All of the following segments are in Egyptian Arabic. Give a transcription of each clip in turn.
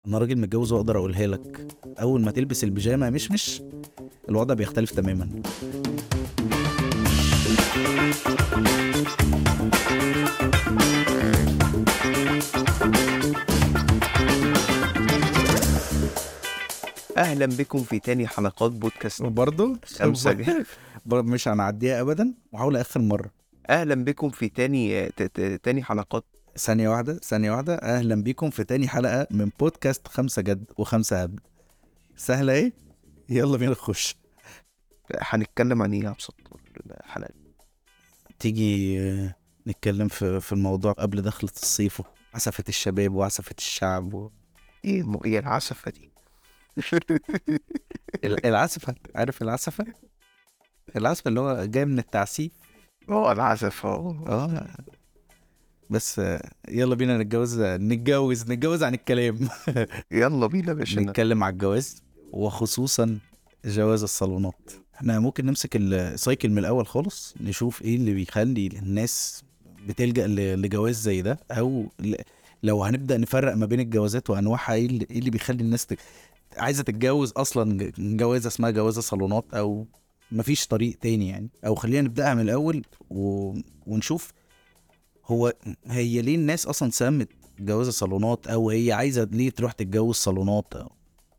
انا راجل متجوز واقدر اقولها لك اول ما تلبس البيجامه مش مش الوضع بيختلف تماما اهلا بكم في تاني حلقات بودكاست وبرضه خمسة جد. مش هنعديها ابدا وحاول اخر مره اهلا بكم في تاني ت- ت- تاني حلقات ثانيه واحده ثانيه واحده اهلا بيكم في تاني حلقه من بودكاست خمسة جد وخمسة هبد سهله ايه يلا بينا نخش هنتكلم عن ايه يا ابسط الحلقه دي؟ تيجي آه، نتكلم في في الموضوع قبل دخلة الصيف عسفة الشباب وعسفة الشعب و... ايه م- ايه العسفه دي ال- العسفة عارف العسفة؟ العسفة اللي هو جاي من التعسيف اه العسفه اه اه بس آه، يلا بينا نتجوز نتجوز نتجوز عن الكلام يلا بينا يا باشا نتكلم على الجواز وخصوصا جواز الصالونات احنا ممكن نمسك السايكل من الاول خالص نشوف ايه اللي بيخلي الناس بتلجأ ل- لجواز زي ده او ل- لو هنبدأ نفرق ما بين الجوازات وانواعها ايه اللي, إيه اللي بيخلي الناس ت... عايزة تتجوز اصلا ج- جوازة اسمها جوازة صالونات او مفيش طريق تاني يعني او خلينا نبدأها من الاول و... ونشوف هو هي ليه الناس اصلا سمت جواز الصالونات او هي عايزة ليه تروح تتجوز صالونات أو...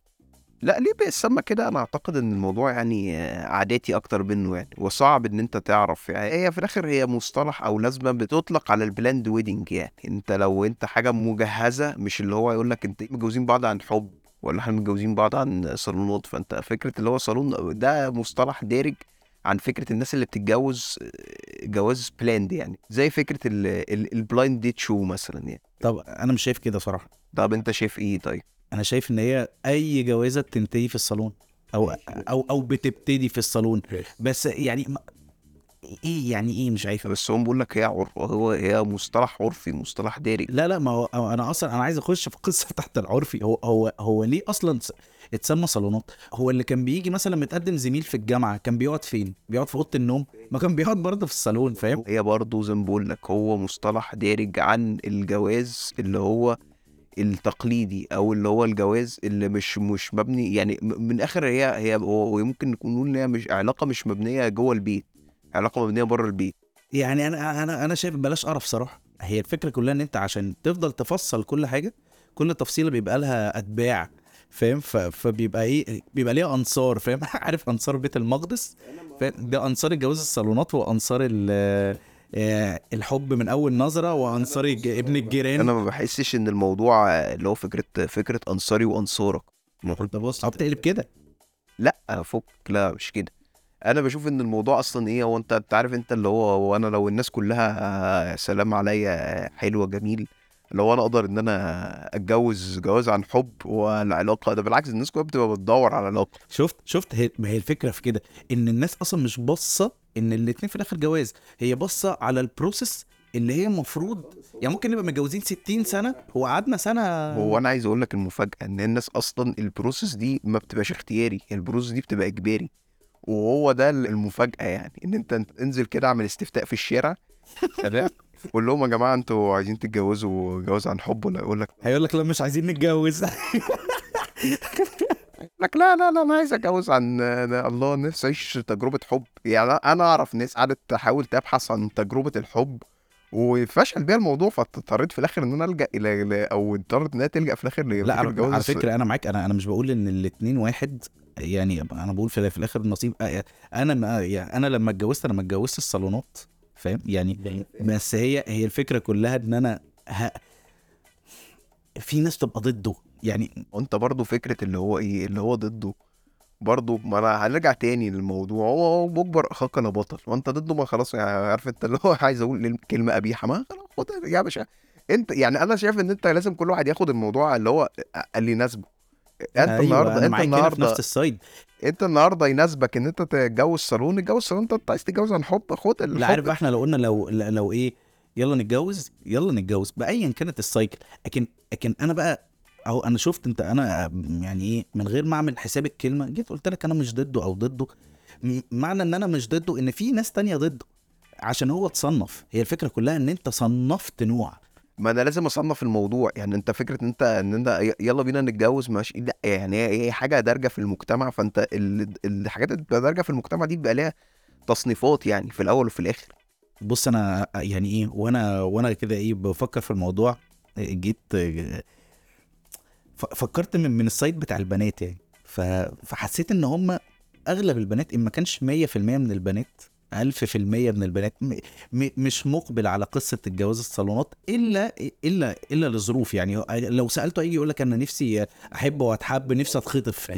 لا ليه بيسمى كده انا اعتقد ان الموضوع يعني آه، عاداتي اكتر منه يعني وصعب ان انت تعرف يعني هي في الاخر هي مصطلح او لازمه بتطلق على البلاند ويدنج يعني انت لو انت حاجه مجهزه مش اللي هو يقول لك انت متجوزين بعض عن حب ولا احنا متجوزين بعض عن صالونات فانت فكره اللي هو صالون ده مصطلح دارج عن فكره الناس اللي بتتجوز آه، جواز بلاند يعني زي فكره البلايند ديت شو مثلا يعني طب انا مش شايف كده صراحه طب انت شايف ايه طيب انا شايف ان هي اي جوازه بتنتهي في الصالون او او او بتبتدي في الصالون بس يعني ما ايه يعني ايه مش عارف بس هم بيقول لك هي عرف هو هي مصطلح عرفي مصطلح دارج لا لا ما هو هو انا اصلا انا عايز اخش في قصه تحت العرفي هو هو هو ليه اصلا س- اتسمى صالونات هو اللي كان بيجي مثلا متقدم زميل في الجامعه كان بيقعد فين بيقعد في اوضه النوم ما كان بيقعد برضه في الصالون فاهم هي برضه زي ما بقول لك هو مصطلح دارج عن الجواز اللي هو التقليدي او اللي هو الجواز اللي مش مش مبني يعني م- من الاخر هي هي هو ممكن نقول ان هي مش علاقه مش مبنيه جوه البيت علاقه مبنيه بره البيت يعني انا انا انا شايف بلاش قرف صراحه هي الفكره كلها ان انت عشان تفضل تفصل كل حاجه كل تفصيله بيبقى لها اتباع فاهم ف- فبيبقى ايه بيبقى ليها انصار فاهم عارف انصار بيت المقدس فاهم ده انصار الجواز الصالونات وانصار ال- آه، الحب من اول نظره وانصار الج- ابن الجيران انا ما بحسش ان الموضوع اللي هو فكره فكره انصاري وانصارك ما هو انت بص بتقلب كده لا فك لا مش كده انا بشوف ان الموضوع اصلا ايه هو انت انت عارف انت اللي هو وانا لو الناس كلها سلام عليا حلوه جميل لو انا اقدر ان انا اتجوز جواز عن حب والعلاقه ده بالعكس الناس كلها بتبقى بتدور على علاقه شفت شفت هي ما هي الفكره في كده ان الناس اصلا مش باصه ان الاتنين في الاخر جواز هي باصه على البروسيس اللي هي المفروض يعني ممكن نبقى متجوزين 60 سنه وقعدنا سنه هو انا عايز اقول لك المفاجاه ان الناس اصلا البروسيس دي ما بتبقاش اختياري البروسيس دي بتبقى اجباري وهو ده المفاجاه يعني ان انت انزل كده اعمل استفتاء في الشارع تمام قول لهم يا جماعه انتوا عايزين تتجوزوا جواز عن حب ولا يقول لك هيقول لك لا مش عايزين نتجوز لك لا لا لا انا عايز اتجوز عن الله نفسي اعيش تجربه حب يعني انا اعرف ناس قعدت تحاول تبحث عن تجربه الحب وفشل بيها الموضوع فاضطريت في الاخر ان انا الجا الى إلى- او اضطرت انها تلجا في الاخر لا لفكرة على, الجواز على الص- فكره انا معاك انا انا مش بقول ان الاتنين واحد يعني انا بقول في, في الاخر النصيب انا ما يعني انا لما اتجوزت انا ما اتجوزت الصالونات فاهم يعني بس هي هي الفكره كلها ان انا ه... في ناس تبقى ضده يعني وانت برضو فكره اللي هو ايه اللي هو ضده برضو ما انا هنرجع تاني للموضوع هو هو مجبر اخاك لا بطل وانت ضده ما خلاص يعني عارف انت اللي هو عايز اقول كلمه قبيحه ما خلاص خد يا باشا انت يعني انا شايف ان انت لازم كل واحد ياخد الموضوع اللي هو اللي يناسبه انت أيوة النهارده أنا انت معاك هنا في النهارده نفس السايد انت النهارده يناسبك ان انت تتجوز صالون اتجوز صالون انت عايز تتجوز عن حب خد الحب لا عارف بقى احنا لو قلنا لو لو ايه يلا نتجوز يلا نتجوز بايا كانت السايكل لكن لكن انا بقى اهو انا شفت انت انا يعني ايه من غير ما اعمل حساب الكلمه جيت قلت لك انا مش ضده او ضده م- معنى ان انا مش ضده ان في ناس تانية ضده عشان هو اتصنف هي الفكره كلها ان انت صنفت نوع ما انا لازم اصنف الموضوع يعني انت فكره ان انت ان انت ي- يلا بينا نتجوز ماشي لا يعني هي هي حاجه دارجه في المجتمع فانت ال- الحاجات اللي بتبقى دارجه في المجتمع دي بيبقى ليها تصنيفات يعني في الاول وفي الاخر بص انا يعني ايه وانا وانا كده ايه بفكر في الموضوع جيت ف- فكرت من من السايت بتاع البنات يعني ف- فحسيت ان هم اغلب البنات ان ما كانش 100% من البنات 1000% من البنات م- م- مش مقبل على قصه الجواز الصالونات الا الا الا لظروف يعني لو سالته هيجي يقول لك انا نفسي احب واتحب نفسي اتخطف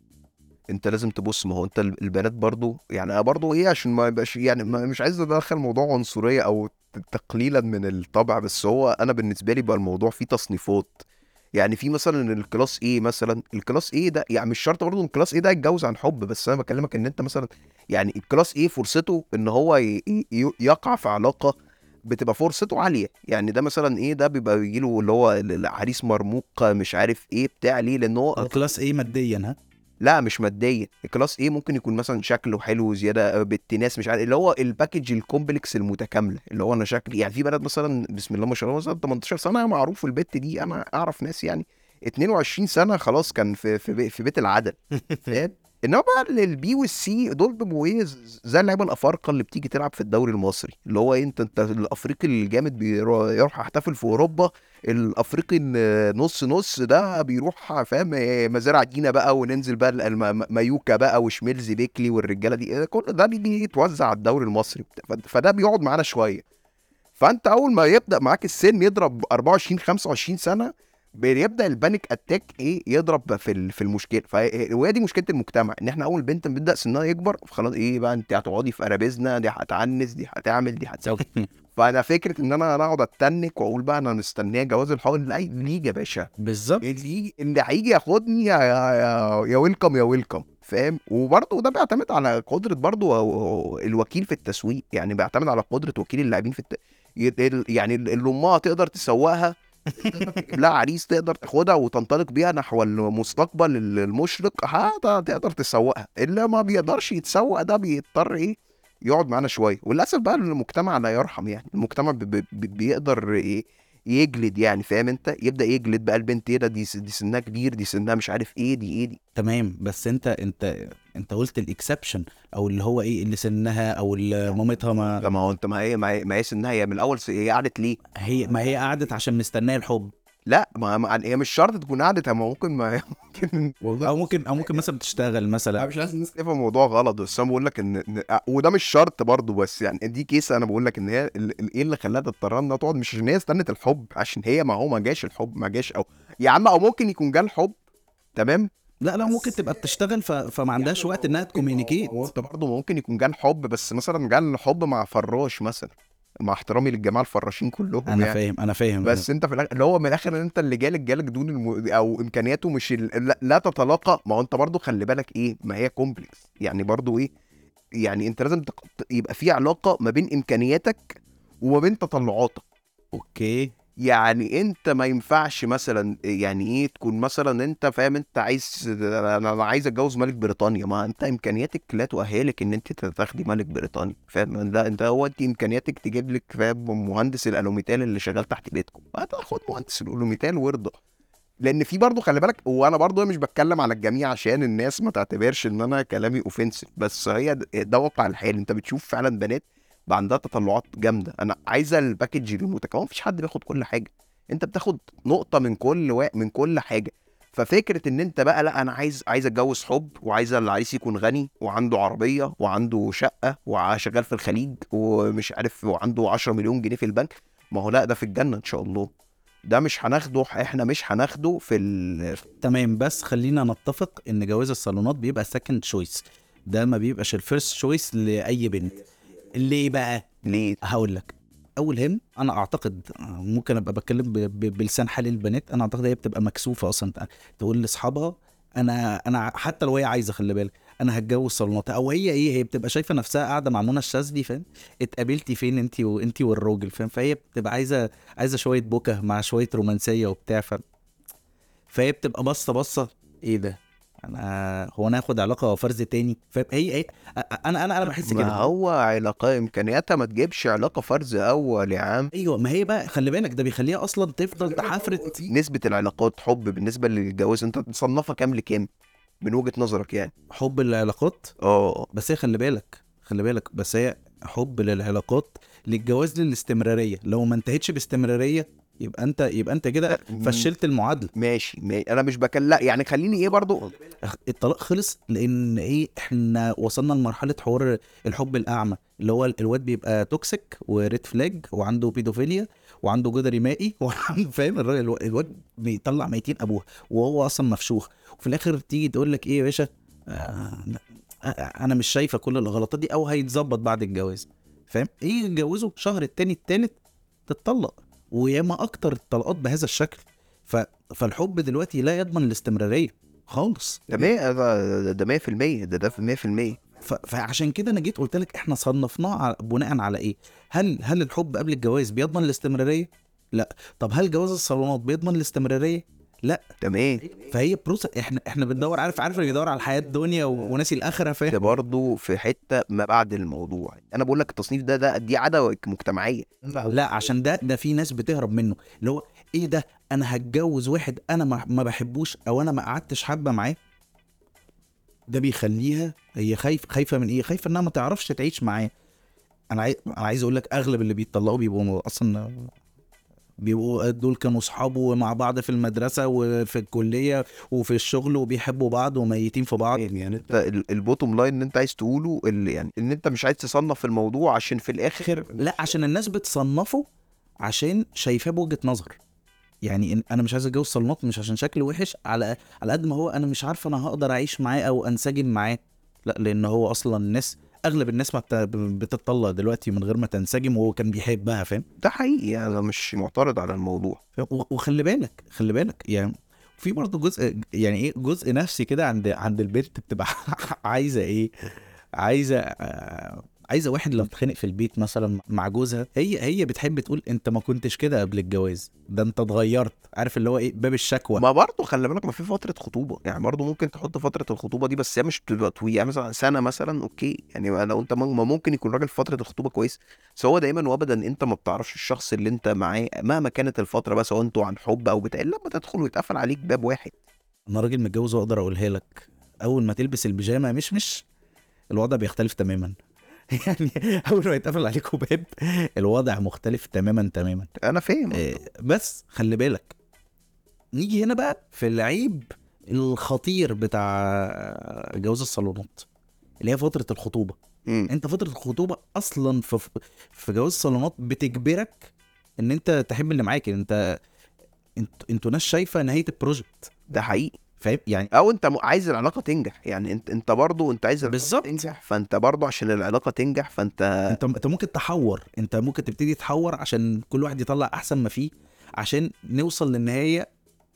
انت لازم تبص ما هو انت ال- البنات برضو يعني انا برضو ايه عشان ما يبقاش يعني ما مش عايز ادخل موضوع عنصريه او ت- تقليلا من الطبع بس هو انا بالنسبه لي بقى الموضوع فيه تصنيفات يعني في مثلا الكلاس ايه مثلا الكلاس ايه ده يعني مش شرط برضه الكلاس ايه ده يتجوز عن حب بس انا بكلمك ان انت مثلا يعني الكلاس ايه فرصته ان هو ي- ي- يقع في علاقه بتبقى فرصته عاليه يعني ده مثلا ايه ده بيبقى بيجي له اللي هو العريس مرموق مش عارف ايه بتاع ليه لان هو كلاس ايه ماديا ها لا مش ماديا الكلاس ايه ممكن يكون مثلا شكله حلو زياده بنت ناس مش عارف اللي هو الباكج الكومبلكس المتكامله اللي هو انا شكلي يعني في بنات مثلا بسم الله ما شاء الله مثلا 18 سنه معروف البت دي انا اعرف ناس يعني 22 سنه خلاص كان في في, بي- في بيت العدل فاهم انما بقى البي والسي دول بيبقوا ايه ز- زي اللعيبه الافارقه اللي بتيجي تلعب في الدوري المصري اللي هو إيه انت انت الافريقي الجامد بيرو- يروح يحتفل في اوروبا الافريقي ال- نص نص ده بيروح فاهم إيه، مزارع دينا بقى وننزل بقى الم- مايوكا بقى وشميلزي بيكلي والرجاله دي إيه، كل ده بيجي يتوزع على الدوري المصري ف- فده بيقعد معانا شويه فانت اول ما يبدا معاك السن يضرب 24 25 سنه بيبدا البانيك اتاك ايه يضرب في ال- في المشكله فهي وهي دي مشكله المجتمع ان احنا اول بنت بتبدا سنها يكبر خلاص ايه بقى انت هتقعدي في ارابيزنا دي هتعنس دي هتعمل دي هتسوي فانا فكره ان انا اقعد اتنك واقول بقى انا مستنيه جواز الحب لا ليجي يا باشا بالظبط اللي اللي هيجي ياخدني يا يا يا ويلكم يا ويلكم فاهم وبرضه ده بيعتمد على قدره برضه الوكيل في التسويق يعني بيعتمد على قدره وكيل اللاعبين في الت... ي- يعني اللي امها تقدر تسوقها لا عريس تقدر تاخدها وتنطلق بيها نحو المستقبل المشرق هذا تقدر تسوقها اللي ما بيقدرش يتسوق ده بيضطر ايه يقعد معانا شويه وللاسف بقى المجتمع لا يرحم يعني المجتمع بي بي بيقدر ايه يجلد يعني فاهم انت يبدا يجلد بقى البنت ايه ده دي س- دي سنها كبير دي سنها مش عارف ايه دي ايه دي تمام بس انت انت انت قلت الاكسبشن او اللي هو ايه اللي سنها او اللي مامتها ما ما هو انت ما هي ما هي, ما هي سنها هي من الاول س- هي قعدت ليه هي ما هي قعدت عشان مستنيه الحب لا ما ما- هي مش شرط تكون قعدت ما ممكن ما ممكن والله او ممكن او ممكن مثلا بتشتغل انا مثلا مش عايز الناس شايف الموضوع غلط بس انا بقول لك ان إن- وده مش شرط برضه بس يعني دي كيس انا بقول لك ان هي ال- ال- ايه اللي خلاها تضطر انها تقعد مش عشان هي استنت الحب عشان هي ما هو ما جاش الحب ما جاش او يا عم او ممكن يكون جه الحب تمام لا لا ممكن تبقى بتشتغل ف... فما عندهاش وقت انها تكومينيكيت هو انت برضه ممكن يكون جه الحب بس مثلا جه الحب مع فراش مثلا مع احترامي للجماعه الفراشين كلهم انا يعني. فاهم انا فاهم بس انت في الاخر اللي هو من الاخر ان انت اللي جالك جالك دون الم... او امكانياته مش ال... لا, لا تتلاقى ما هو انت برضو خلي بالك ايه ما هي كومبلكس يعني برضو ايه يعني انت لازم تق... يبقى في علاقه ما بين امكانياتك وما بين تطلعاتك اوكي يعني انت ما ينفعش مثلا يعني ايه تكون مثلا انت فاهم انت عايز انا أنا عايز اتجوز ملك بريطانيا ما انت امكانياتك لا تؤهلك ان انت تاخدي ملك بريطانيا فاهم لا انت هو انت امكانياتك تجيب لك فاهم مهندس الالوميتال اللي شغال تحت بيتكم هتاخد مهندس الالوميتال وارضى لان في برضه خلي بالك وانا برضه مش بتكلم على الجميع عشان الناس ما تعتبرش ان انا كلامي اوفنسيف بس هي د- ده واقع الحال انت بتشوف فعلا بنات بقى عندها تطلعات جامده انا عايزه الباكج المتكامل مفيش حد بياخد كل حاجه انت بتاخد نقطه من كل وا... من كل حاجه ففكره ان انت بقى لا انا عايز عايز اتجوز حب وعايز العريس يكون غني وعنده عربيه وعنده شقه وشغال في الخليج ومش عارف وعنده 10 مليون جنيه في البنك ما هو لا ده في الجنه ان شاء الله ده مش هناخده احنا مش هناخده في ال... تمام بس خلينا نتفق ان جواز الصالونات بيبقى سكند شويس ده ما بيبقاش الفيرست شويس لاي بنت ليه بقى ليه هقول لك اول هم انا اعتقد آه، ممكن ابقى بتكلم ب- ب- بلسان حال البنات انا اعتقد هي بتبقى مكسوفه اصلا تقول لاصحابها انا انا حتى لو هي عايزه خلي بالك انا هتجوز صالونات او هي ايه هي بتبقى شايفه نفسها قاعده مع منى الشاذلي فاهم اتقابلتي فين انت وانت والراجل فاهم فهي بتبقى عايزه عايزه شويه بكا مع شويه رومانسيه وبتاع ف... فهي بتبقى باصه باصه ايه ده انا هو انا هاخد علاقه فرز تاني فاهم هي هي انا انا انا بحس ما كده هو علاقة امكانياتها ما تجيبش علاقة فرز اول يا عم ايوه ما هي بقى خلي بالك ده بيخليها اصلا تفضل تحفرت نسبة العلاقات حب بالنسبة للجواز انت تصنفها كام لكام من وجهة نظرك يعني حب العلاقات اه بس هي خلي بالك خلي بالك بس هي حب للعلاقات للجواز للاستمراريه لو ما انتهتش باستمراريه يبقى انت يبقى انت كده فشلت المعادله ماشي, ماشي. انا مش بكلم لا يعني خليني ايه برضو الطلاق خلص لان ايه احنا وصلنا لمرحله حوار الحب الاعمى اللي هو الواد بيبقى توكسيك وريد فلاج وعنده بيدوفيليا وعنده جدري مائي وعنده فاهم الراجل الو- الواد بيطلع ميتين ابوها وهو اصلا مفشوخ وفي الاخر تيجي تقول لك ايه يا باشا آه آه، انا مش شايفه كل الغلطات دي او هيتظبط بعد الجواز فاهم ايه يتجوزوا شهر التاني التالت تتطلق وياما اكتر الطلقات بهذا الشكل ف... فالحب دلوقتي لا يضمن الاستمراريه خالص ده مية ده ده 100% ده ده في 100% ف... فعشان كده انا جيت قلت لك احنا صنفناه على- بناء على ايه هل هل الحب قبل الجواز بيضمن الاستمراريه لا طب هل جواز الصالونات بيضمن الاستمراريه لا تمام فهي بروسس احنا احنا بندور عارف عارف اللي بيدور على الحياه الدنيا و- وناسي الاخره ده فاهم برضه في حته ما بعد الموضوع انا بقول لك التصنيف ده ده دي عاده مجتمعيه لا عشان ده ده في ناس بتهرب منه اللي هو ايه ده انا هتجوز واحد انا ما, ما بحبوش او انا ما قعدتش حبه معاه ده بيخليها هي خايف خايفه من ايه خايفه انها ما تعرفش تعيش معاه انا عايز انا عايز اقول لك اغلب اللي بيتطلقوا بيبقوا اصلا بيبقوا دول كانوا اصحابه مع بعض في المدرسه وفي الكليه وفي الشغل وبيحبوا بعض وميتين في بعض يعني انت ال- البوتوم لاين اللي انت عايز تقوله اللي يعني ان انت مش عايز تصنف الموضوع عشان في الاخر لا عشان الناس بتصنفه عشان شايفاه بوجهه نظر يعني إن انا مش عايز اتجوز صالونات مش عشان شكله وحش على على قد ما هو انا مش عارف انا هقدر اعيش معاه او انسجم معاه لا لان هو اصلا الناس اغلب الناس ما بت- بتطلق دلوقتي من غير ما تنسجم وهو كان بيحبها فاهم ده حقيقي انا مش معترض على الموضوع فاهم؟ و- وخلي بالك خلي بالك يعني في برضه جزء يعني ايه جزء نفسي كده عند عند البنت بتبقى عايزه ايه عايزه آه، عايزه واحد لما تتخانق في البيت مثلا مع جوزها هي هي بتحب تقول انت ما كنتش كده قبل الجواز ده انت اتغيرت عارف اللي هو ايه باب الشكوى ما برضه خلي بالك ما في فتره خطوبه يعني برضه ممكن تحط فتره الخطوبه دي بس هي مش بتبقى طويله يعني مثلا سنه مثلا اوكي يعني لو انت مم- ما ممكن يكون راجل في فتره الخطوبه كويس بس هو دايما وابدا انت ما بتعرفش الشخص اللي انت معاه مهما كانت الفتره بقى سواء انتوا عن حب او بتاع لما تدخل ويتقفل عليك باب واحد انا راجل متجوز واقدر اقولها لك اول ما تلبس البيجامه مش مش الوضع بيختلف تماما يعني اول ما يتقفل عليكوا باب الوضع مختلف تماما تماما انا فاهم آه، بس خلي بالك نيجي هنا بقى في العيب الخطير بتاع جواز الصالونات اللي هي فترة الخطوبة مم. انت فترة الخطوبة اصلا في في جواز الصالونات بتجبرك ان انت تحب اللي معاك انت انت انتوا ناس شايفة نهاية البروجكت ده حقيقي فاهم يعني او انت م- عايز العلاقه تنجح يعني انت انت برضه انت عايز العلاقة بالظبط. تنجح فانت برضه عشان العلاقه تنجح فانت انت انت ممكن تحور انت ممكن تبتدي تحور عشان كل واحد يطلع احسن ما فيه عشان نوصل للنهايه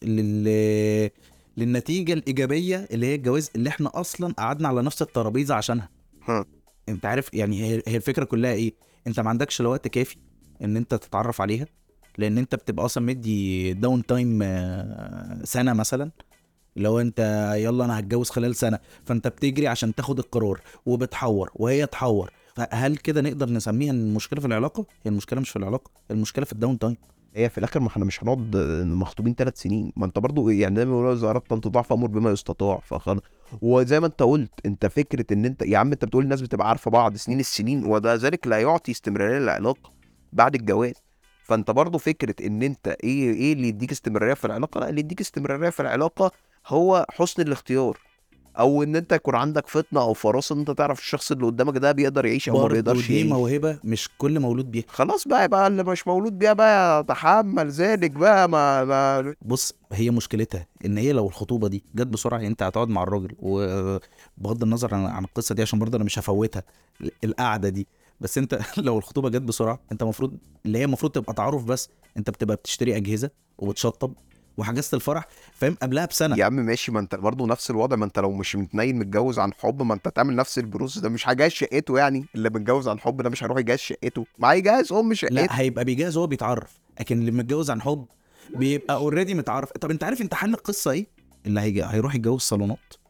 لل للنتيجه الايجابيه اللي هي الجواز اللي احنا اصلا قعدنا على نفس الترابيزه عشانها ها. انت عارف يعني هي هي الفكره كلها ايه انت ما عندكش لا وقت كافي ان انت تتعرف عليها لان انت بتبقى اصلا مدي داون تايم سنه مثلا لو انت يلا انا هتجوز خلال سنه فانت بتجري عشان تاخد القرار وبتحور وهي تحور فهل كده نقدر نسميها إن المشكله في العلاقه هي المشكله مش في العلاقه المشكله في الداون تايم هي في الاخر ما احنا مش هنقعد مخطوبين ثلاث سنين ما انت برضو يعني دايما بيقولوا اذا اردت ان تضاع فامر بما يستطاع فخلاص وزي ما انت قلت انت فكره ان انت يا عم انت بتقول الناس بتبقى عارفه بعض سنين السنين وده ذلك لا يعطي استمراريه للعلاقه بعد الجواز فانت برضو فكره ان انت ايه ايه اللي يديك استمراريه في العلاقه لا اللي يديك استمراريه في العلاقه هو حسن الاختيار او ان انت يكون عندك فطنه او فراسه ان انت تعرف الشخص اللي قدامك ده بيقدر يعيش او ما برضه بيقدرش دي يعيش موهبه مش كل مولود بيها خلاص بقى بقى اللي مش مولود بيها بقى يتحمل ذلك بقى ما, ما بص هي مشكلتها ان هي لو الخطوبه دي جت بسرعه يعني انت هتقعد مع الراجل وبغض النظر عن عن القصه دي عشان برضه انا مش هفوتها القعده دي بس انت لو الخطوبه جت بسرعه انت المفروض اللي هي المفروض تبقى تعارف بس انت بتبقى بتشتري اجهزه وبتشطب وحجزت الفرح فاهم قبلها بسنه يا عم ماشي ما انت برضه نفس الوضع ما انت لو مش متنين متجوز عن حب ما انت تعمل نفس البروس ده مش هيجهز شقته يعني اللي متجوز عن حب ده مش هيروح يجهز شقته ما هيجهز ام شقته لا هيبقى بيجهز هو بيتعرف لكن اللي متجوز عن حب بيبقى اوريدي متعرف طب انت عارف انت حل القصه ايه اللي هيجي هيروح يتجوز صالونات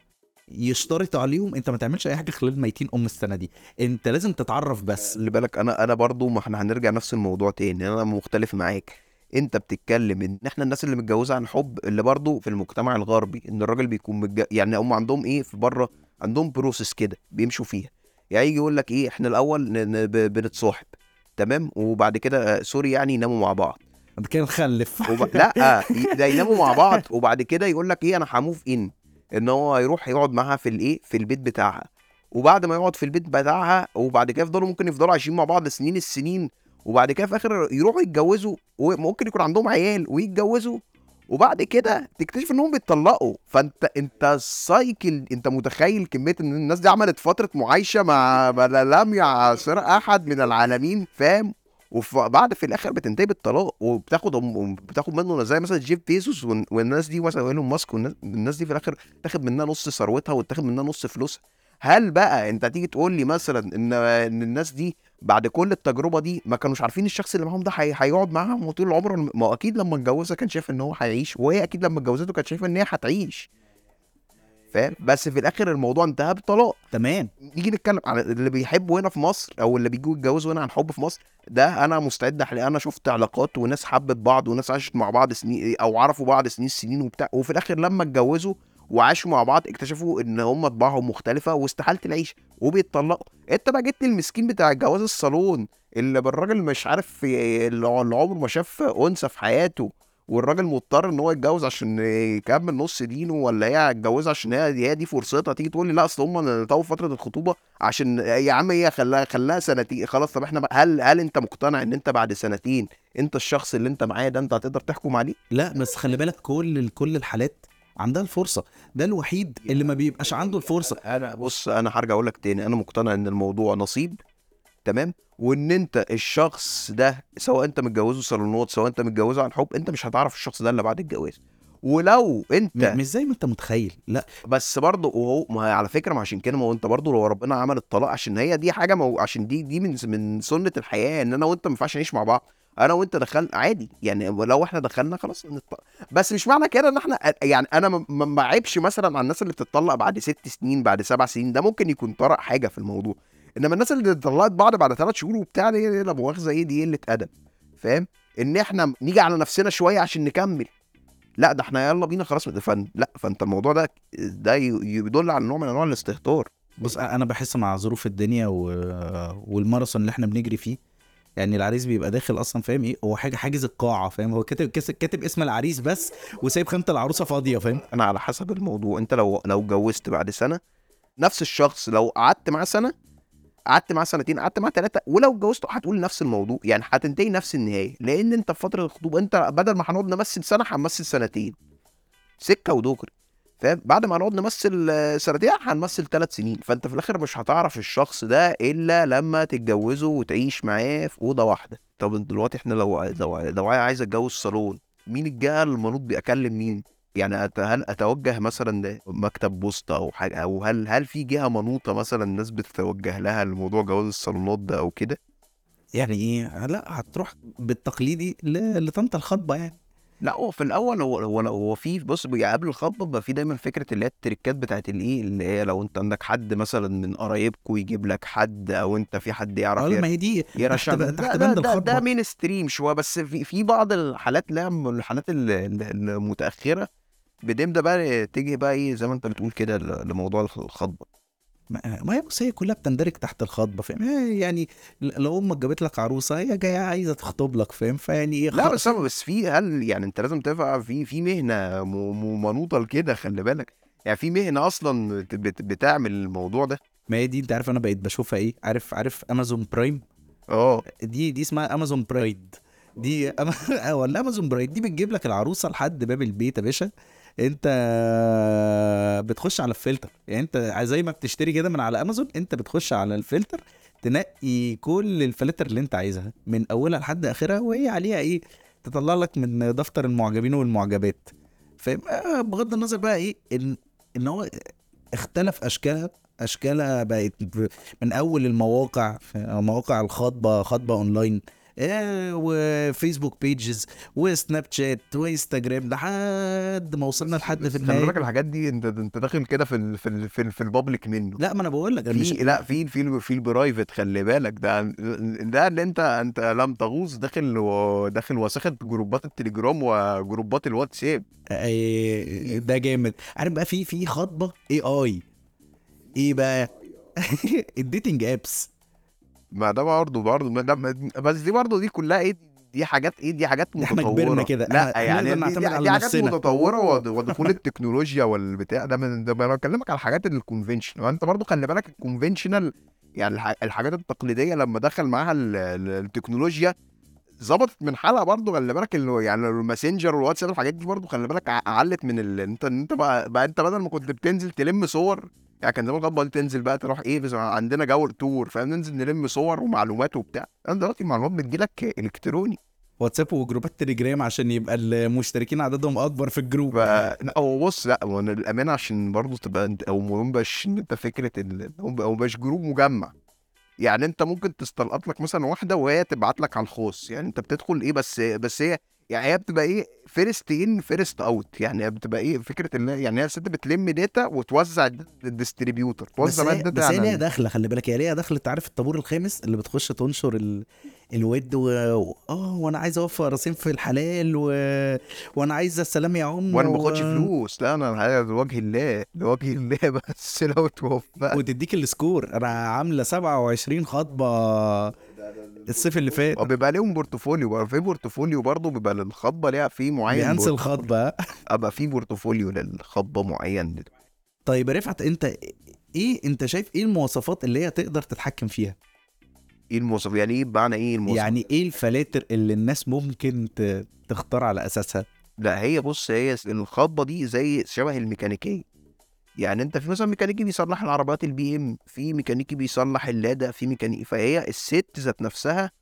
يشترط عليهم انت ما تعملش اي حاجه خلال ميتين ام السنه دي انت لازم تتعرف بس خلي بالك انا انا برضو ما احنا هنرجع نفس الموضوع تاني انا مختلف معاك انت بتتكلم ان احنا الناس اللي متجوزه عن حب اللي برضو في المجتمع الغربي ان الراجل بيكون متج... يعني هم عندهم ايه في بره عندهم بروسس كده بيمشوا فيها يعني يجي يقول لك ايه احنا الاول ن... ن... ب- بنتصاحب تمام وبعد كده آه، سوري يعني يناموا مع بعض بعد كده نخلف وب... لا ي- ده يناموا مع بعض وبعد كده يقول لك ايه انا هموف ان ان هو يروح يقعد معاها في الايه في البيت بتاعها وبعد ما يقعد في البيت بتاعها وبعد كده يفضلوا ممكن يفضلوا عايشين مع بعض سنين السنين وبعد كده في اخر يروحوا يتجوزوا وممكن يكون عندهم عيال ويتجوزوا وبعد كده تكتشف انهم بيتطلقوا فانت انت سايكل انت متخيل كميه ان الناس دي عملت فتره معايشه مع ما لم يعاصر احد من العالمين فاهم وبعد في الاخر بتنتهي بالطلاق وبتاخد بتاخد منه زي مثلا جيف بيزوس والن- والناس دي مثلا ايلون ماسك والناس الناس دي في الاخر تاخد منها نص ثروتها وتاخد منها نص فلوسها هل بقى انت تيجي تقول لي مثلا ان ان الناس دي بعد كل التجربه دي ما كانوش عارفين الشخص اللي معاهم ده هي- هيقعد معاهم طول العمر ما هو اكيد لما اتجوزها كان شايف ان هو هيعيش وهي اكيد لما اتجوزته كانت شايفه ان هي هتعيش فاهم بس في الاخر الموضوع انتهى بالطلاق تمام نيجي نتكلم عن اللي بيحبوا هنا في مصر او اللي بيجوا يتجوزوا هنا عن حب في مصر ده انا مستعد احلق انا شفت علاقات وناس حبت بعض وناس عاشت مع بعض سنين او عرفوا بعض سنين سنين وبتاع وفي الاخر لما اتجوزوا وعاشوا مع بعض اكتشفوا ان هم طباعهم مختلفه واستحاله العيش وبيتطلقوا انت بقى جبت المسكين بتاع جواز الصالون اللي بالراجل مش عارف ي- اللي عمره ما شاف انثى في حياته والراجل مضطر ان هو يتجوز عشان يكمل نص دينه ولا هي هتجوزها عشان هي هي دي فرصتها تيجي تقول لي لا اصل هم طول فتره الخطوبه عشان يا عم هي خلاها خلاها سنتين خلاص طب احنا بقى هل هل انت مقتنع ان انت بعد سنتين انت الشخص اللي انت معاه ده انت هتقدر تحكم عليه؟ لا بس خلي بالك كل كل الحالات عندها الفرصه ده الوحيد اللي ما بيبقاش عنده الفرصه انا بص انا هرجع اقول لك تاني انا مقتنع ان الموضوع نصيب تمام وان انت الشخص ده سواء انت متجوزه صالونات سواء انت متجوزه عن حب انت مش هتعرف الشخص ده الا بعد الجواز ولو انت م- مش زي ما انت متخيل لا بس برضه وهو ما هي على فكره ما عشان كده ما هو انت برضه لو ربنا عمل الطلاق عشان هي دي حاجه ما هو عشان دي دي من من سنه الحياه ان انا وانت ما ينفعش نعيش مع بعض انا وانت دخلنا عادي يعني لو احنا دخلنا خلاص نطلق بس مش معنى كده ان احنا يعني انا ما- ما ما عيبش مثلا على الناس اللي بتطلق بعد ست سنين بعد سبع سنين ده ممكن يكون طرق حاجه في الموضوع انما الناس اللي اتطلقت بعض بعد ثلاث شهور وبتاع دي دي لا مؤاخذه ايه دي قله ادب فاهم ان احنا نيجي على نفسنا شويه عشان نكمل لا ده احنا يلا بينا خلاص فن لا فانت الموضوع ده ده ي- يدل على نوع من انواع الاستهتار بص انا بحس مع ظروف الدنيا و... والماراثون اللي احنا بنجري فيه يعني العريس بيبقى داخل اصلا فاهم ايه هو حاجه حاجز القاعه فاهم هو كاتب كاتب كاتب اسم العريس بس وسايب خيمه العروسه فاضيه فاهم انا على حسب الموضوع انت لو لو اتجوزت بعد سنه نفس الشخص لو قعدت معاه سنه قعدت معاه سنتين قعدت معاه ثلاثه ولو اتجوزته هتقول نفس الموضوع يعني هتنتهي نفس النهايه لان انت في فتره الخطوبه انت بدل ما هنقعد نمثل سنه هنمثل سنتين سكه ودغري فاهم بعد ما نقعد نمثل آه، سنتين هنمثل ثلاث سنين فانت في الاخر مش هتعرف الشخص ده الا لما تتجوزه وتعيش معاه في اوضه واحده طب دلوقتي احنا لو لو لو عايز اتجوز صالون مين الجهه المنوط بيكلم مين يعني أت- هل اتوجه مثلا لمكتب بوسطه او حاجه او هل هل في جهه منوطه مثلا الناس بتتوجه لها لموضوع جواز الصالونات ده او كده يعني ايه لا هتروح بالتقليدي ل... لطنطا الخطبه يعني لا هو في الاول هو هو هو في بص بي- قبل الخطبه بيبقى في دايما فكره اللي هي التريكات بتاعت الايه اللي هي لو انت عندك حد مثلا من قرايبكم يجيب لك حد او انت في حد يعرف اه ير- ما هي دي يرشح تحت- ده, تحت ده, بند ده, ده الخطبة. مين ستريم شويه بس في في بعض الحالات اللي هي من الحالات ال- ال- المتاخره بنبدا بقى تيجي بقى ايه زي ما انت بتقول كده ل- لموضوع الخطبه ما ما هي بص هي كلها بتندرج تحت الخطبه فاهم هي يعني ل- لو امك جابت لك عروسه هي جايه عايزه تخطب لك فاهم فيعني ايه لا خ- بس بس في هل يعني انت لازم تبقى في في مهنه م- م- منوطه لكده خلي بالك يعني في مهنه اصلا بت- بت- بتعمل الموضوع ده ما هي دي انت عارف انا بقيت بشوفها ايه عارف عارف امازون برايم اه دي دي اسمها امازون برايد دي أم... ولا امازون برايد دي بتجيب لك العروسه لحد باب البيت يا باشا انت بتخش على الفلتر يعني انت زي ما بتشتري كده من على امازون انت بتخش على الفلتر تنقي كل الفلاتر اللي انت عايزها من اولها لحد اخرها وهي عليها ايه تطلع لك من دفتر المعجبين والمعجبات فاهم آه بغض النظر بقى ايه ان ان هو اختلف اشكالها اشكالها بقت ب- من اول المواقع في مواقع الخطبه خطبه اونلاين آه وفيسبوك بيجز وسناب شات وانستجرام لحد ما وصلنا لحد في خلي بالك النهايه الحاجات دي انت انت داخل كده في ال في ال في, ال في البابليك منه لا ما انا بقول لك انا مش في لا في في في البرايفت خلي بالك ده ده اللي انت انت لم تغوص داخل و- داخل وساخه جروبات التليجرام وجروبات الواتساب آه، ده جامد عارف بقى في في خطبه اي اي ايه بقى الديتنج ابس ما ده برضه برضه ما ده ما- بس دي برضه دي كلها ايه دي حاجات ايه دي حاجات احنا متطوره كبرنا كده، لا احنا يعني نقدر دي, نعتمد دي, على دي حاجات نفسنا. متطوره ود- ودخول التكنولوجيا والبتاع ده من ده انا بكلمك على الحاجات الكونفنشنال وانت برضه خلي بالك الكونفنشنال يعني الح- الحاجات التقليديه لما دخل معاها ال- ال- التكنولوجيا ظبطت من حالها برضه خلي بالك اللي يعني الماسنجر والواتساب الحاجات دي برضه خلي بالك ع- علت من ال... انت انت بقى, بقى انت بدل ما كنت بتنزل تلم صور يعني كان زمان قبل تنزل بقى تروح ايه بس عندنا جو تور فاهم ننزل نلم صور ومعلومات وبتاع انا دلوقتي المعلومات بتجيلك الكتروني واتساب وجروبات تليجرام عشان يبقى المشتركين عددهم اكبر في الجروب ف لا، هو بص لا هو انا الامانه عشان برضه تبقى انت او ما يبقاش ان انت فكره ال- هو ما يبقاش جروب مجمع يعني انت ممكن تستلقط لك مثلا واحده وهي تبعت لك على الخاص يعني انت بتدخل ايه بس بس هي يعني هي بتبقى ايه فيرست ان فيرست اوت يعني هي بتبقى ايه فكره ان يعني هي الست بتلم داتا وتوزع الديستريبيوتر بس توزع بقى هي, الداتا بس هي على ليها ال- دخله خلي بالك هي ليها دخله تعرف الطابور الخامس اللي بتخش تنشر ال... الود و... اه وانا عايز اوفق راسين في الحلال و... وانا عايز السلام يا عم وانا ما و... باخدش فلوس لا انا هذا لوجه الله لوجه الله بس لو توفقت وتديك السكور انا عامله 27 خطبه الصيف اللي فات وبيبقى ليهم بورتفوليو بقى في بورتفوليو برضه بيبقى للخطبه ليها في معين بينسى بورت- الخطبه ابقى في بورتفوليو للخطبه معين طيب يا رفعت انت ايه انت شايف ايه المواصفات اللي هي تقدر تتحكم فيها ايه المواصف يعني ايه بمعنى ايه المواصف يعني ايه الفلاتر اللي الناس ممكن ت... تختار على اساسها لا هي بص هي الخطبه دي زي شبه الميكانيكيه يعني انت في مثلا ميكانيكي بيصلح العربيات البي ام في ميكانيكي بيصلح اللادا في ميكانيكي فهي الست ذات نفسها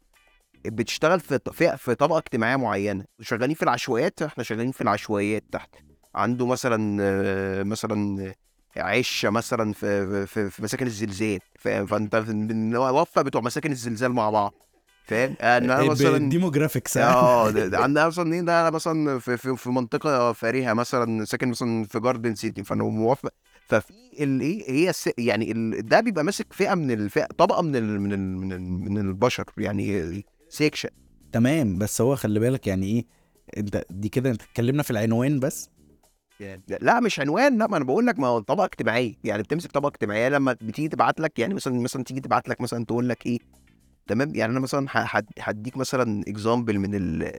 بتشتغل في في, في طبقه اجتماعيه معينه شغالين في العشوائيات احنا شغالين في العشوائيات تحت عنده مثلا آه، مثلا عشه مثلا في في, في مساكن الزلزال فاهم فانت بنوفق بتوع مساكن الزلزال مع بعض فاهم انا مثلا الديموجرافيكس اه ده- ده عندها مثلا ايه ده انا مثلا في, في, في منطقه فارهه مثلا ساكن مثلا في جاردن سيتي فانا موافق ففي الايه هي الس... يعني ال... ده بيبقى ماسك فئه من الفئه طبقه من ال... من ال... من, ال... من البشر يعني سيكشن تمام بس هو خلي بالك يعني ايه انت دي كده انت اتكلمنا في العنوان بس يعني لا مش عنوان لا ما انا بقول لك ما هو طبقه اجتماعيه يعني بتمسك طبقه اجتماعيه لما بتيجي تبعت لك يعني مثلا مثلا تيجي تبعت لك مثلا تقول لك ايه تمام يعني انا مثلا ه- هد- هديك مثلا اكزامبل من ال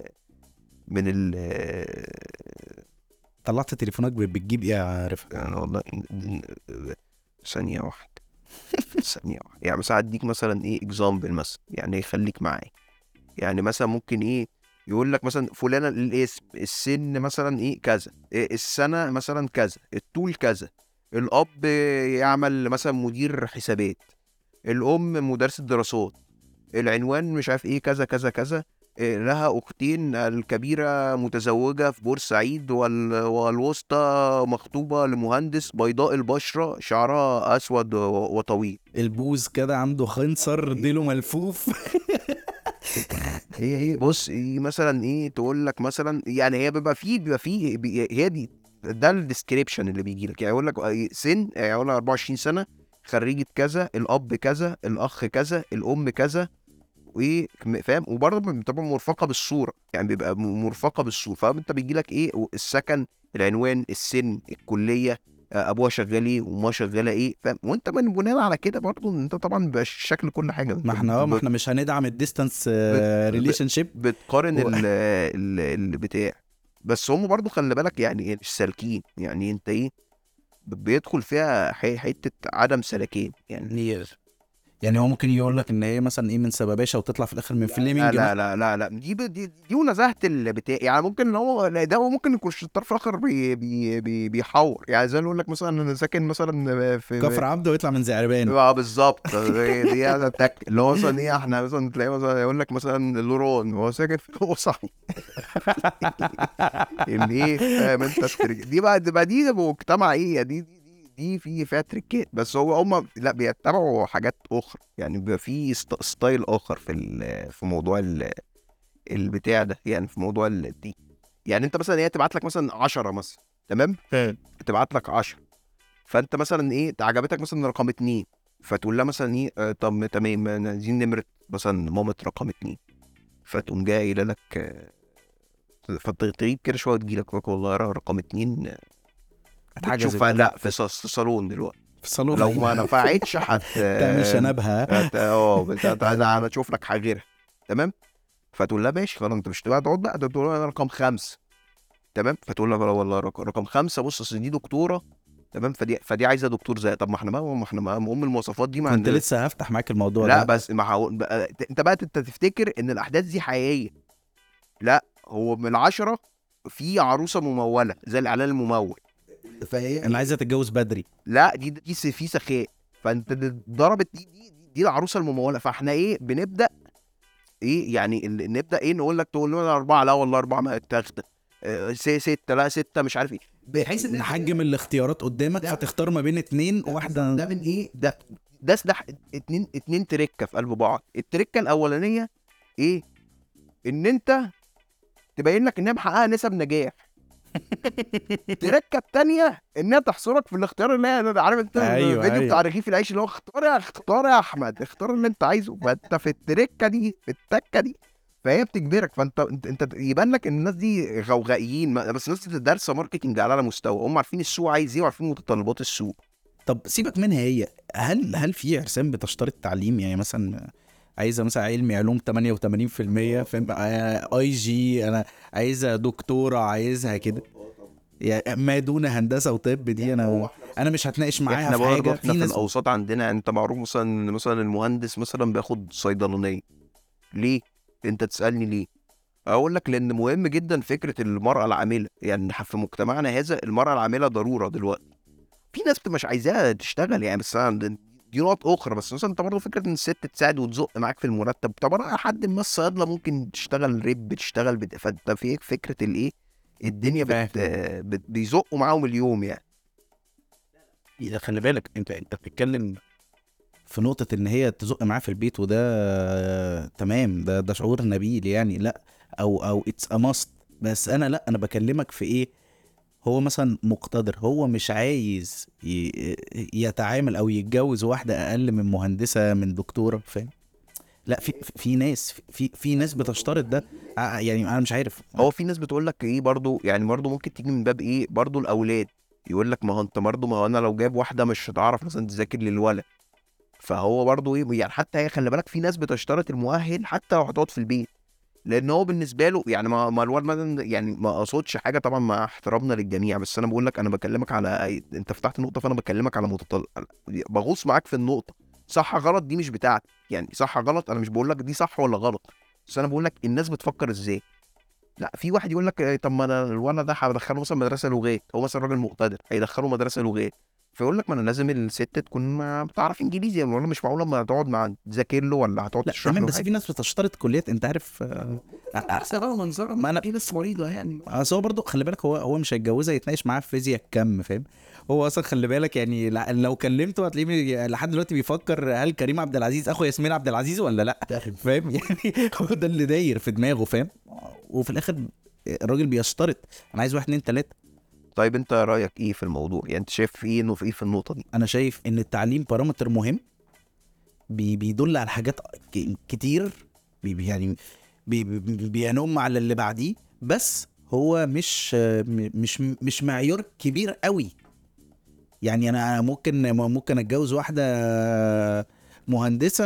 من ال طلعت تليفونك ب- بتجيب ايه يا رفعت يعني والله ثانية واحدة ثانية واحدة يعني مثلا هديك مثلا ايه اكزامبل مثلا يعني يخليك معايا يعني مثلا ممكن ايه يقول لك مثلا فلانة الاسم السن مثلا ايه كذا إيه السنة مثلا كذا الطول كذا الأب يعمل مثلا مدير حسابات الأم مدرسة دراسات العنوان مش عارف ايه كذا كذا كذا إيه لها أختين الكبيرة متزوجة في بورسعيد وال... والوسطى مخطوبة لمهندس بيضاء البشرة شعرها أسود و- وطويل البوز كده عنده خنصر ديله ملفوف هي هي بص إيه مثلا ايه تقول لك مثلا يعني هي بيبقى فيه بيبقى فيه بي- هي دي ده الديسكريبشن اللي بيجي لك يعني يقول لك آه، سن يعني يقول لك 24 سنة خريجة كذا الأب كذا الأخ كذا الأم كذا وايه كم- فاهم وبرضه بتبقى مرفقه بالصوره يعني بيبقى م- مرفقه بالصوره فاهم انت بيجي لك ايه السكن العنوان السن الكليه آه، ابوها شغال ايه وامها شغاله ايه فاهم وانت من بناء على كده برضه انت طبعا بيبقى شكل كل حاجه ما احنا اه ما احنا مش هندعم الديستانس ريليشن شيب بتقارن و- ال ال البتاع بس هم برضه خلي بالك يعني إيه، مش سالكين يعني انت ايه ب- بيدخل فيها ح- حته عدم سلكين يعني يعني هو ممكن يقول لك ان هي مثلا ايه من سبابشه وتطلع في الاخر من لا فليمنج لا لا لا لا دي ب- دي دي ونزاهه البتاع يعني ممكن ان هو لا، ده هو ممكن يكون الطرف الاخر بي بي بي بيحور يعني زي ما يقول لك مثلا انا ساكن مثلا في كفر عبده ويطلع من زعربان اه بالظبط دي دي هذا التك اللي هو مثلا ايه احنا مثلا تلاقيه مثلا يقول لك مثلا لوران هو ساكن في هو صحي اللي ايه فاهم انت الترك- دي بقى دي بقى دي مجتمع ايه دي دي دي دي في فيها تريكات بس هو هم لا بيتبعوا حاجات اخرى يعني بيبقى في ست- ستايل اخر في ال- في موضوع ال- البتاع ده يعني في موضوع ال- دي يعني انت مثلا هي تبعت لك مثلا 10 مثلا تمام تبعت لك 10 فانت مثلا ايه عجبتك مثلا رقم اتنين فتقول لها مثلا ايه آه، طب تمام أنا عايزين نمره مثلا مامة رقم اتنين فتقوم جايه قايله لك آه، فتغيب كده شويه وتجيلك تقول لك والله رقم اتنين آه، حاجه زي تشوفها كده. لا في ص- في الصالون دلوقتي في الصالون لو ما نفعتش هت تعمل شنبها هت- اه بت- هت- انا انا اشوف لك حاجه غيرها تمام فتقول لها ماشي خلاص انت مش تبقى تقعد بقى ده تقول لها رقم خمسه تمام فتقول لها لا والله رقم, رقم خمسه بص اصل دي دكتوره تمام فدي فدي عايزه دكتور زي طب ما احنا ما ما احنا ما ام المواصفات دي ما كنت عندنا لسه هفتح معاك الموضوع لا ده بس ما هقول بقى انت بقى انت تفتكر ان الاحداث دي حقيقيه لا هو من العشره في عروسه مموله زي الاعلان الممول فهي انا عايزه تتجوز بدري لا دي دي س- في سخاء فانت د- ضربت دي دي دي العروسه المموله فاحنا ايه بنبدا ايه يعني ال- نبدا ايه نقول لك تقول لنا اربعه لا والله اربعه ما اتاخده آه، س- سته لا سته مش عارف ايه بحيث ان نحجم الاختيارات قدامك ده- فتختار ما بين اتنين ده وواحده من ايه ده ده سلاح اتنين اتنين تركه في قلب بعض التركه الاولانيه ايه ان انت تبين لك انها محققه نسب نجاح التركه التانيه انها تحصرك في الاختيار اللي هي عارف انت أيوة، الفيديو أيوة. بتاع رغيف العيش اللي هو اختار يا اختار يا احمد اختار اللي انت عايزه فانت في التركه دي في التكه دي فهي بتجبرك فانت انت, انت يبان لك ان الناس دي غوغائيين ما- بس الناس دي دارسه ماركتنج على اعلى مستوى هم عارفين السوق عايز ايه وعارفين متطلبات السوق طب سيبك منها هي هل هل في عرسان بتشترط تعليم يعني مثلا عايزه مثلا علمي علوم 88% فاهم آه، اي جي انا عايزه دكتوره عايزها كده يعني ما دون هندسه وطب دي انا انا مش هتناقش معاها احنا في برضه حاجه احنا في في ناس الاوساط عندنا يعني انت معروف مثلا إن مثلا المهندس مثلا بياخد صيدلانيه ليه انت تسالني ليه اقول لك لان مهم جدا فكره المراه العامله يعني في مجتمعنا هذا المراه العامله ضروره دلوقتي في ناس بتبقى مش عايزاها تشتغل يعني بس أنا- دي نقط اخرى بس مثلا انت برضه فكره ان الست تساعد وتزق معاك في المرتب طب انا حد ما الصيادله ممكن تشتغل ريب تشتغل بت... فانت في فكره الايه الدنيا بت... بت... بيزقوا معاهم اليوم يعني يا خلي بالك انت انت بتتكلم في نقطة إن هي تزق معاه في البيت وده آه، تمام ده ده شعور نبيل يعني لا أو أو اتس ا ماست بس أنا لا أنا بكلمك في إيه هو مثلا مقتدر هو مش عايز ي- يتعامل أو يتجوز واحدة أقل من مهندسة من دكتورة فاهم لا في في ناس في في ناس بتشترط ده آه، يعني أنا مش عارف هو في ناس بتقول لك ايه برضو يعني برضو ممكن تيجي من باب ايه برضو الاولاد يقول لك ما هو انت برضو ما هو انا لو جايب واحده مش هتعرف مثلا تذاكر للولد فهو برضو ايه يعني حتى هي خلي بالك في ناس بتشترط المؤهل حتى لو هتقعد في البيت لان هو بالنسبه له يعني ما, ما الولد مثلا يعني ما اقصدش حاجه طبعا مع احترامنا للجميع بس انا بقول لك انا بكلمك على انت فتحت نقطه فانا بكلمك على متطل... بغوص معاك في النقطه صح غلط دي مش بتاعتي يعني صح غلط انا مش بقول لك دي صح ولا غلط بس انا بقول لك الناس بتفكر ازاي لا في واحد يقول لك إيه، طب ما انا الولد ده هدخله مثلا مدرسه لغات هو مثلا راجل مقتدر هيدخله مدرسه لغات فيقول لك ما انا لازم الست تكون ما بتعرف انجليزي يعني ولا مش معقوله ما تقعد مع تذاكر له ولا هتقعد لا تشرح تمام له بس حاجة. في ناس بتشترط كليات انت عارف آه، بقى منظرها ما أنا- في ناس مريضه يعني اصل هو برضه خلي بالك هو هو مش هيتجوزها يتناقش معاها في فيزياء الكم فاهم هو اصلا خلي بالك يعني لع- لو كلمته هتلاقيه بي- لحد دلوقتي بيفكر هل كريم عبد العزيز اخو ياسمين عبد العزيز ولا لا فاهم يعني هو ده اللي داير في دماغه فاهم وفي الاخر الراجل بيشترط انا عايز واحد اتنين تلاته طيب انت رايك ايه في الموضوع يعني انت شايف ايه انه في ايه في النقطه دي انا شايف ان التعليم بارامتر مهم بي بيدل على حاجات ك- كتير بي بي- يعني بي بي بينم على اللي بعديه بس هو مش م- مش مش معيار كبير قوي يعني انا ممكن ممكن اتجوز واحده مهندسه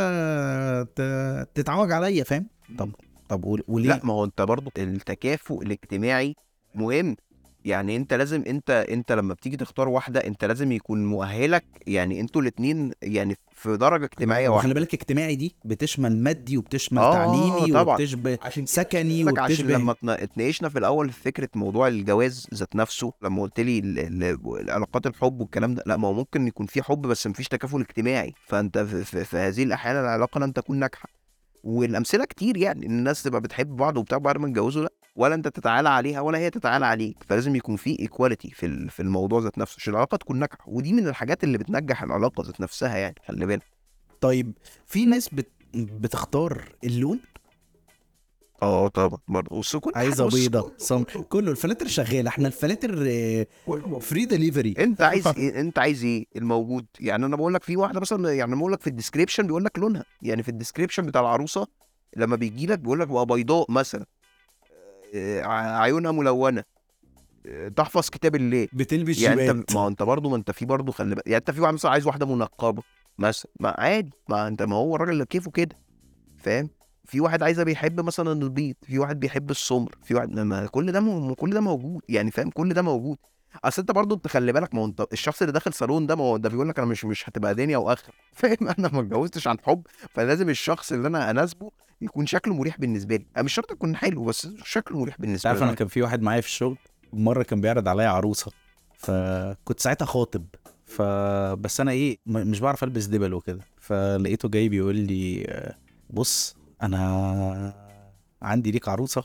ت- تتعوج عليا فاهم طب طب ول- وليه لا ما هو انت برضو التكافؤ الاجتماعي مهم يعني انت لازم انت انت لما بتيجي تختار واحده انت لازم يكون مؤهلك يعني انتوا الاتنين يعني في درجه اجتماعيه واحده وخلي بالك اجتماعي دي بتشمل مادي وبتشمل آه، تعليمي طبعا. وبتشبه عشان سكني لك عشان وبتشبه لما اتنا- اتناقشنا في الاول في فكره موضوع الجواز ذات نفسه لما قلت لي ال- ال- العلاقات الحب والكلام ده لا ما هو ممكن يكون في حب بس مفيش تكافل اجتماعي فانت في, في, في هذه الاحيان العلاقه لن تكون ناجحه والامثله كتير يعني إن الناس تبقى بتحب بعض وبتاع بعد ما يتجوزوا لا ولا انت تتعالى عليها ولا هي تتعالى عليك فلازم يكون في ايكواليتي في ال- في الموضوع ذات نفسه عشان العلاقه تكون ناجحه ودي من الحاجات اللي بتنجح العلاقه ذات نفسها يعني خلي بالك طيب في ناس بت... بتختار اللون اه طبعا برضه بص كل عايزه بص، بيضه صم كله الفلاتر شغاله احنا الفلاتر فري دليفري انت عايز ايه انت عايز ايه الموجود يعني انا بقول لك في واحده مثلا يعني بقول لك في الديسكريبشن بيقول لك لونها يعني في الديسكريبشن بتاع العروسه لما بيجي لك بيقول لك بقى بيضاء مثلا آه، ع- عيونها ملونه آه، تحفظ كتاب الله بتلبس يعني جيبات انت ما هو انت برضه ما انت في برضه خلي بالك يعني انت في واحد مثلا عايز واحده منقبه مثلا ما عادي ما انت ما هو الراجل اللي كيفه كده فاهم في واحد عايزه بيحب مثلا البيض في واحد بيحب السمر في واحد ما كل ده م... كل ده موجود يعني فاهم كل ده موجود اصل انت برضه انت خلي بالك ما هو انت الشخص اللي داخل صالون ده ما هو ده بيقول لك انا مش مش هتبقى دنيا واخره فاهم انا ما اتجوزتش عن حب فلازم الشخص اللي انا اناسبه يكون شكله مريح بالنسبه لي أنا مش شرط يكون حلو بس شكله مريح بالنسبه تعرف لي انا كان في واحد معايا في الشغل مره كان بيعرض عليا عروسه فكنت ساعتها خاطب فبس انا ايه م- مش بعرف البس دبل وكده فلقيته جاي بيقول لي آه، بص انا عندي ليك عروسه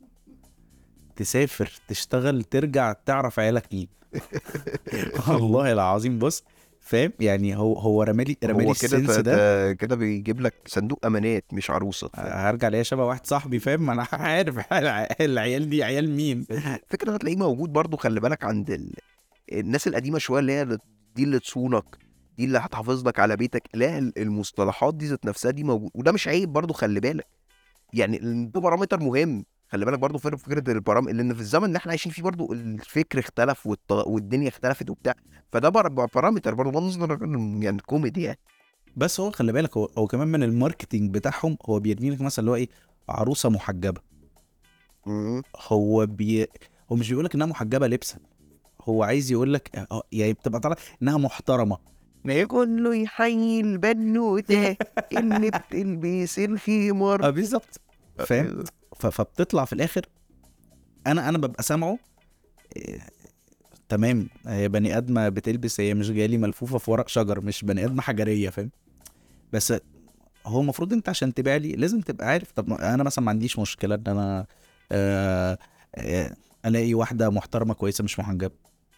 تسافر تشتغل ترجع تعرف عيالك مين والله العظيم بص فاهم يعني هو هو رمالي رمالي هو كده السنس ت- ده ت- كده بيجيب لك صندوق امانات مش عروسه هرجع الاقيها شبه واحد صاحبي فاهم انا عارف العيال دي عيال مين الفكره ده هتلاقيه موجود برضو خلي بالك عند ال... الناس القديمه شويه اللي هي اللي- دي اللي تصونك دي اللي هتحافظ لك على بيتك لا ال- المصطلحات دي ذات نفسها دي موجود وده مش عيب برضو خلي بالك يعني ال- ده بارامتر مهم خلي بالك برضو فكره فكره البرامتر لان في الزمن اللي احنا عايشين فيه برضو الفكر اختلف والط... والدنيا اختلفت وبتاع فده بر- بارامتر برضو ده نظر يعني كوميدي يعني بس هو خلي بالك هو, هو كمان من الماركتينج بتاعهم هو بيرمي لك مثلا اللي هو ايه عروسه محجبه مم. هو بي هو مش بيقول لك انها محجبه لبسا هو عايز يقول لك آه، يعني بتبقى طالعه انها محترمه ما كله يحيي البنوته اللي بتلبس الخمار اه بالظبط فاهم ف- فبتطلع في الاخر انا انا ببقى سامعه إيه، تمام هي بني ادمه بتلبس هي مش جالي ملفوفه في ورق شجر مش بني ادمه حجريه فاهم بس هو المفروض انت عشان تبيع لي لازم تبقى عارف طب ما انا مثلا ما عنديش مشكله ان انا آه آه الاقي واحده محترمه كويسه مش محجبه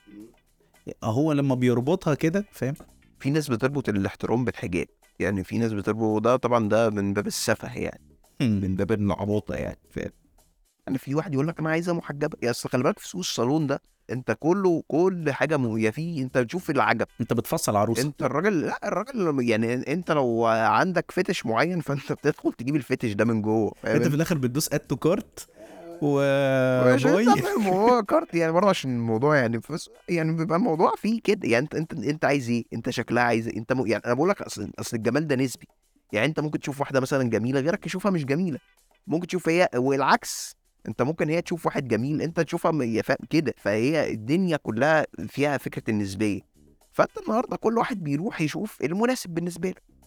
هو لما بيربطها كده فاهم في ناس بتربط الاحترام بالحجاب يعني في ناس بتربط وده طبعا ده من باب السفه يعني من باب العباطه يعني فاهم يعني في واحد يقول لك انا عايزه محجبه يا اصل خلي بالك في سوق الصالون ده انت كله كل حاجه م- يا في انت بتشوف العجب انت بتفصل عروسه انت الراجل لا الراجل لما- يعني انت لو عندك فتش معين فانت بتدخل تجيب الفتش ده من جوه فاهم انت في الاخر بتدوس اد تو كارت و مش باي. انت فاهم هو كارت يعني برضه عشان الموضوع يعني بس يعني بيبقى الموضوع فيه كده يعني انت انت انت عايز ايه؟ انت شكلها عايز ايه؟ انت م... يعني انا بقول لك اصل اصل الجمال ده نسبي يعني انت ممكن تشوف واحده مثلا جميله غيرك يشوفها مش جميله ممكن تشوف هي والعكس انت ممكن هي تشوف واحد جميل انت تشوفها م- هي فاهم كده فهي الدنيا كلها فيها فكره النسبيه فانت النهارده كل واحد بيروح يشوف المناسب بالنسبه له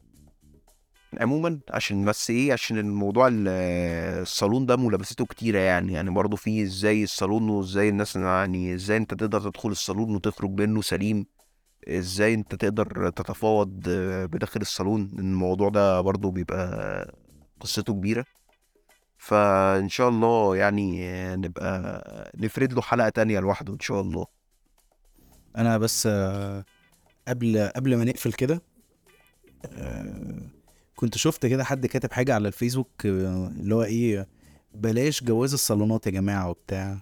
عموما عشان بس ايه عشان الموضوع ال- الصالون ده ملابسته كتيره يعني يعني برضه في ازاي الصالون وازاي الناس يعني ازاي انت تقدر تدخل الصالون وتخرج منه سليم ازاي انت تقدر تتفاوض آه، بداخل الصالون الموضوع ده برضه بيبقى قصته كبيره فان شاء الله يعني آه، نبقى نفرد له حلقه تانية لوحده ان شاء الله انا بس آه، قبل قبل ما نقفل كده آه، كنت شفت كده حد كاتب حاجه على الفيسبوك آه، اللي هو ايه بلاش جواز الصالونات يا جماعه وبتاع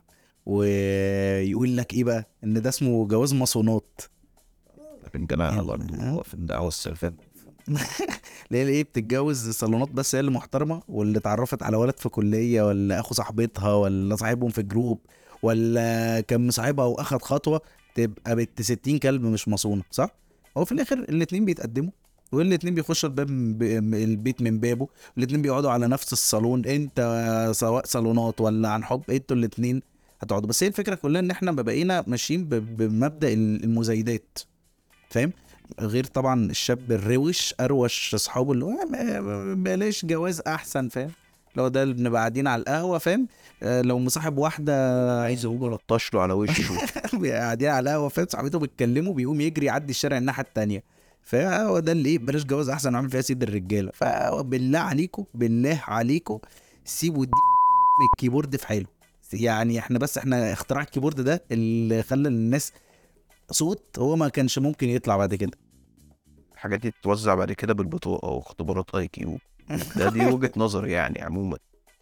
ويقول لك ايه بقى ان ده اسمه جواز مصونات لكن جماعه يلا. برضه في الدعوه السلفيه اللي هي ايه بتتجوز صالونات بس هي اللي محترمه واللي اتعرفت على ولد في كليه ولا اخو صاحبتها ولا صاحبهم في جروب ولا كان مصاحبها واخد خطوه تبقى بنت 60 كلب مش مصونه صح؟ هو في الاخر الاتنين بيتقدموا والاتنين بيخشوا الباب من ب- البيت من بابه والاتنين بيقعدوا على نفس الصالون انت سواء صالونات ولا عن حب انتوا الاتنين هتقعدوا بس هي الفكره كلها ان احنا بقينا ماشيين ب- بمبدا المزايدات فاهم غير طبعا الشاب الروش اروش اصحابه اللي هو "آه، ما- بلاش جواز احسن فاهم لو ده اللي بنبقى قاعدين على القهوه فاهم آه، لو مصاحب واحده عايز اقوم الطش له على وشه قاعدين على القهوه فاهم صاحبته بيتكلموا بيقوم يجري يعدي الشارع الناحيه التانية فهو ده اللي ايه بلاش جواز احسن وعامل فيها سيد الرجاله فبالله عليكم بالله عليكم سيبوا الدي من الكيبورد في حاله يعني احنا بس احنا اختراع الكيبورد ده اللي خلى الناس صوت هو ما كانش ممكن يطلع بعد كده الحاجات دي تتوزع بعد كده بالبطاقه واختبارات اي كيو ده دي وجهه نظري يعني عموما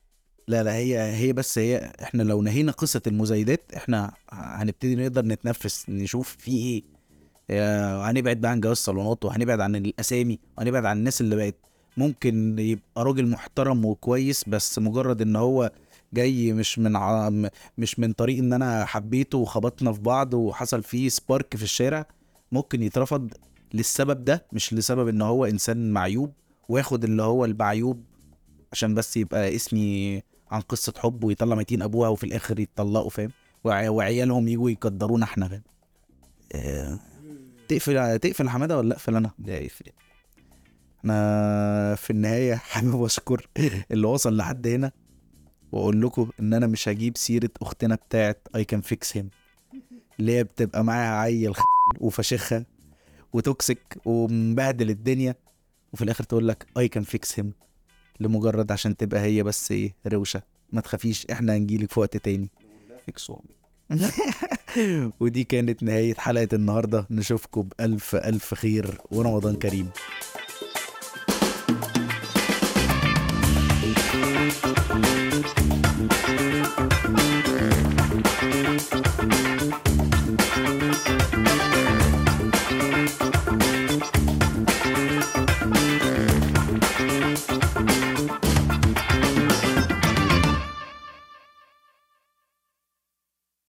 لا لا هي هي بس هي احنا لو نهينا قصة المزايدات احنا هنبتدي نقدر نتنفس نشوف في ايه يا- هنبعد بقى عن جواز الصالونات وهنبعد عن الاسامي وهنبعد عن الناس اللي بقت ممكن يبقى راجل محترم وكويس بس مجرد ان هو جاي مش من ع... م- مش من طريق ان انا حبيته وخبطنا في بعض وحصل فيه سبارك في الشارع ممكن يترفض للسبب ده مش لسبب ان هو انسان معيوب وياخد اللي هو المعيوب عشان بس يبقى اسمي عن قصة حب ويطلع ميتين ابوها وفي الاخر يتطلقوا فاهم وع- وعيالهم يجوا يقدرونا احنا فاهم آه، تقفل تقفل يا حماده ولا لا اقفل انا؟ لا يفرق انا في النهايه حابب اشكر اللي وصل لحد هنا واقول لكم ان انا مش هجيب سيره اختنا بتاعت اي كان فيكس هيم اللي هي بتبقى معاها عيل خ- وفشخها وتوكسيك ومبهدل الدنيا وفي الاخر تقول لك اي كان فيكس هيم لمجرد عشان تبقى هي بس ايه روشه ما تخافيش احنا هنجيلك في وقت تاني فيكسهم ودي كانت نهايه حلقه النهارده نشوفكم بالف الف خير ورمضان كريم Thank you.